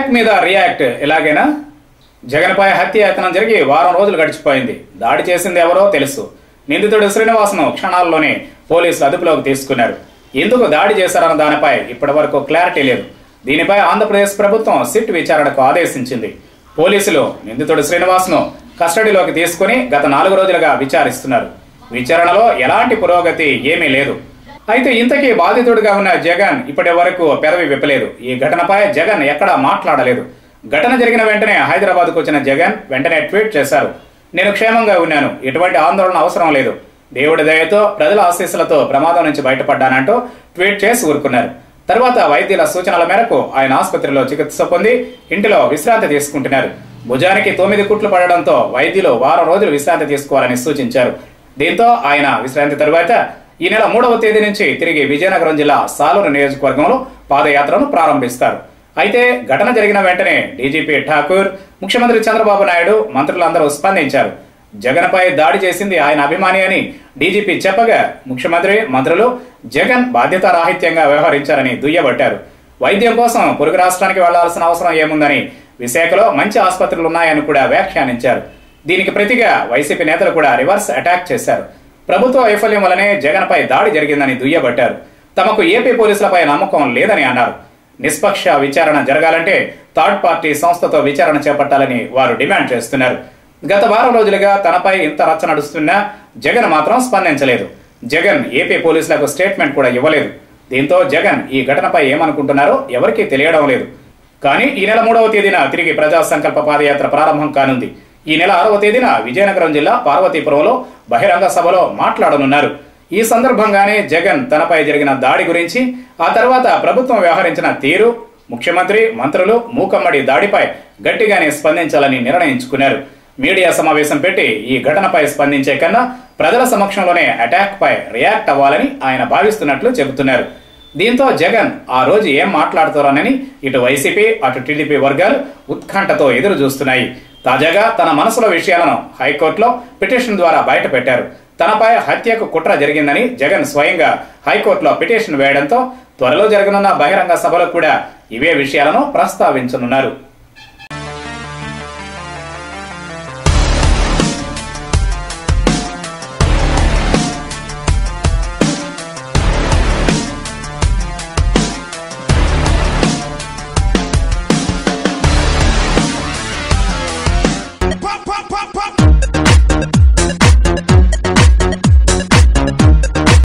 react మీద react ఎలాగైనా జగన్పై హత్యాయత్నం జరిగి వారం రోజులు గడిచిపోయింది దాడి చేసింది ఎవరో తెలుసు నిందితుడు శ్రీనివాస్ను క్షణాల్లోనే పోలీసులు అదుపులోకి తీసుకున్నారు ఎందుకు దాడి చేశారన్న దానిపై ఇప్పటివరకు క్లారిటీ లేదు దీనిపై ఆంధ్రప్రదేశ్ ప్రభుత్వం సిట్ విచారణకు ఆదేశించింది పోలీసులు నిందితుడు శ్రీనివాస్ను కస్టడీలోకి తీసుకుని గత నాలుగు రోజులుగా విచారిస్తున్నారు విచారణలో ఎలాంటి పురోగతి ఏమీ లేదు అయితే ఇంతకీ బాధితుడిగా ఉన్న జగన్ ఇప్పటి వరకు పెదవి విప్పలేదు ఈ ఘటనపై జగన్ ఎక్కడా మాట్లాడలేదు ఘటన జరిగిన వెంటనే హైదరాబాద్కు వచ్చిన జగన్ వెంటనే ట్వీట్ చేశారు నేను క్షేమంగా ఉన్నాను ఎటువంటి ఆందోళన అవసరం లేదు దేవుడి దయతో ప్రజల ఆశీస్సులతో ప్రమాదం నుంచి బయటపడ్డానంటూ ట్వీట్ చేసి ఊరుకున్నారు తర్వాత వైద్యుల సూచనల మేరకు ఆయన ఆసుపత్రిలో చికిత్స పొంది ఇంటిలో విశ్రాంతి తీసుకుంటున్నారు భుజానికి తొమ్మిది కుట్లు పడడంతో వైద్యులు వారం రోజులు విశ్రాంతి తీసుకోవాలని సూచించారు దీంతో ఆయన విశ్రాంతి తరువాత ఈ నెల మూడవ తేదీ నుంచి తిరిగి విజయనగరం జిల్లా సాలూరు నియోజకవర్గంలో పాదయాత్రను ప్రారంభిస్తారు అయితే ఘటన జరిగిన వెంటనే డీజీపీ ఠాకూర్ ముఖ్యమంత్రి చంద్రబాబు నాయుడు మంత్రులందరూ స్పందించారు జగన్పై దాడి చేసింది ఆయన అభిమాని అని డీజీపీ చెప్పగా ముఖ్యమంత్రి మంత్రులు జగన్ బాధ్యతారాహిత్యంగా వ్యవహరించారని దుయ్యబట్టారు వైద్యం కోసం పొరుగు రాష్ట్రానికి వెళ్లాల్సిన అవసరం ఏముందని విశాఖలో మంచి ఆసుపత్రులు ఉన్నాయని కూడా వ్యాఖ్యానించారు దీనికి ప్రతిగా వైసీపీ నేతలు కూడా రివర్స్ అటాక్ చేశారు ప్రభుత్వ వైఫల్యం వల్లనే జగన్పై దాడి జరిగిందని దుయ్యబట్టారు తమకు ఏపీ పోలీసులపై నమ్మకం లేదని అన్నారు నిష్పక్ష విచారణ జరగాలంటే థర్డ్ పార్టీ సంస్థతో విచారణ చేపట్టాలని వారు డిమాండ్ చేస్తున్నారు గత వారం రోజులుగా తనపై ఇంత రచ్చ నడుస్తున్నా జగన్ మాత్రం స్పందించలేదు జగన్ ఏపీ పోలీసులకు స్టేట్మెంట్ కూడా ఇవ్వలేదు దీంతో జగన్ ఈ ఘటనపై ఏమనుకుంటున్నారో ఎవరికీ తెలియడం లేదు కానీ ఈ నెల మూడవ తేదీన తిరిగి ప్రజా సంకల్ప పాదయాత్ర ప్రారంభం కానుంది ఈ నెల ఆరవ తేదీన విజయనగరం జిల్లా పార్వతీపురంలో బహిరంగ సభలో మాట్లాడనున్నారు ఈ సందర్భంగానే జగన్ తనపై జరిగిన దాడి గురించి ఆ తర్వాత ప్రభుత్వం వ్యవహరించిన తీరు ముఖ్యమంత్రి మంత్రులు మూకమ్మడి దాడిపై గట్టిగానే స్పందించాలని నిర్ణయించుకున్నారు మీడియా సమావేశం పెట్టి ఈ ఘటనపై స్పందించే కన్నా ప్రజల సమక్షంలోనే అటాక్ పై రియాక్ట్ అవ్వాలని ఆయన భావిస్తున్నట్లు చెబుతున్నారు దీంతో జగన్ ఆ రోజు ఏం మాట్లాడుతారోనని ఇటు వైసీపీ అటు టీడీపీ వర్గాలు ఉత్కంఠతో ఎదురు చూస్తున్నాయి తాజాగా తన మనసులో విషయాలను హైకోర్టులో పిటిషన్ ద్వారా బయట పెట్టారు తనపై హత్యకు కుట్ర జరిగిందని జగన్ స్వయంగా హైకోర్టులో పిటిషన్ వేయడంతో త్వరలో జరగనున్న బహిరంగ సభలో కూడా ఇవే విషయాలను ప్రస్తావించనున్నారు